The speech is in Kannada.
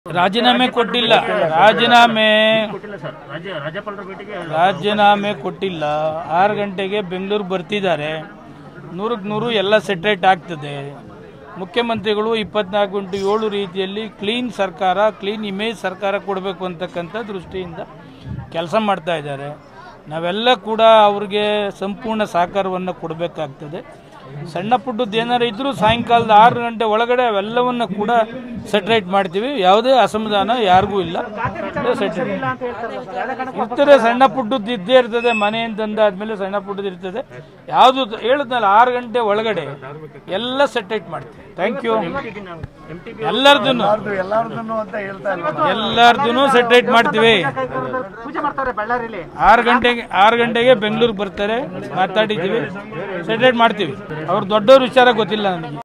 ರಾಜೀನಾಮೆ ಕೊಟ್ಟಿಲ್ಲ ರಾಜೀನಾಮೆ ಕೊಟ್ಟಿಲ್ಲ ಸರ್ ರಾಜ್ಯ ರಾಜ್ಯಪಾಲರ ಭೇಟಿಗೆ ರಾಜೀನಾಮೆ ಕೊಟ್ಟಿಲ್ಲ ಆರು ಗಂಟೆಗೆ ಬೆಂಗಳೂರು ಬರ್ತಿದ್ದಾರೆ ನೂರಕ್ಕೆ ನೂರು ಎಲ್ಲ ಸೆಟ್ರೇಟ್ ಆಗ್ತದೆ ಮುಖ್ಯಮಂತ್ರಿಗಳು ಇಪ್ಪತ್ನಾಲ್ಕು ಗಂಟೆ ಏಳು ರೀತಿಯಲ್ಲಿ ಕ್ಲೀನ್ ಸರ್ಕಾರ ಕ್ಲೀನ್ ಇಮೇಜ್ ಸರ್ಕಾರ ಕೊಡಬೇಕು ಅಂತಕ್ಕಂಥ ದೃಷ್ಟಿಯಿಂದ ಕೆಲಸ ಮಾಡ್ತಾ ಇದ್ದಾರೆ ನಾವೆಲ್ಲ ಕೂಡ ಅವ್ರಿಗೆ ಸಂಪೂರ್ಣ ಸಹಕಾರವನ್ನು ಕೊಡಬೇಕಾಗ್ತದೆ ಸಣ್ಣ ಪುಟ್ಟದ್ದು ಏನಾರು ಇದ್ರೂ ಸಾಯಂಕಾಲದ ಆರು ಗಂಟೆ ಒಳಗಡೆ ಅವೆಲ್ಲವನ್ನು ಕೂಡ ಸೆಟ್ರೇಟ್ ಮಾಡ್ತೀವಿ ಯಾವುದೇ ಅಸಮಾಧಾನ ಯಾರಿಗೂ ಇಲ್ಲ ಸೆಟ್ರೇಟ್ ಇರ್ತದೆ ಸಣ್ಣ ಪುಟ್ಟದ್ದು ಇದ್ದೇ ಇರ್ತದೆ ಮನೆ ಅಂತಂದಾದ್ಮೇಲೆ ಸಣ್ಣ ಪುಟ್ಟದ್ದು ಇರ್ತದೆ ಯಾವುದು ಹೇಳಿದ್ನಲ್ಲ ಆರು ಗಂಟೆ ಒಳಗಡೆ ಎಲ್ಲ ಸೆಟ್ರೇಟ್ ಮಾಡ್ತೀವಿ ಥ್ಯಾಂಕ್ ಯು ಎಲ್ಲರದೂ ಎಲ್ಲಾರ್ದು ಅಂತ ಹೇಳ್ತಾ ಇಲ್ಲ ಎಲ್ಲರದೂ ಸೆಟ್ರೇಟ್ ಮಾಡ್ತೀವಿ ಪೂಜೆ ಮಾಡ್ತಾರೆ ಬಳ್ಳಾರಿಲಿ ಆರು ಗಂಟೆಗೆ ಆರು ಗಂಟೆಗೆ ಬೆಂಗಳೂರಿಗೆ ಬರ್ತಾರೆ ಮಾತಾಡಿದ್ದೀವಿ ಸೆಟ್ರೇಟ್ ಮಾಡ್ತೀವಿ ಅವ್ರು ದೊಡ್ಡವ್ರ ವಿಚಾರ ಗೊತ್ತಿಲ್ಲ ನನಗೆ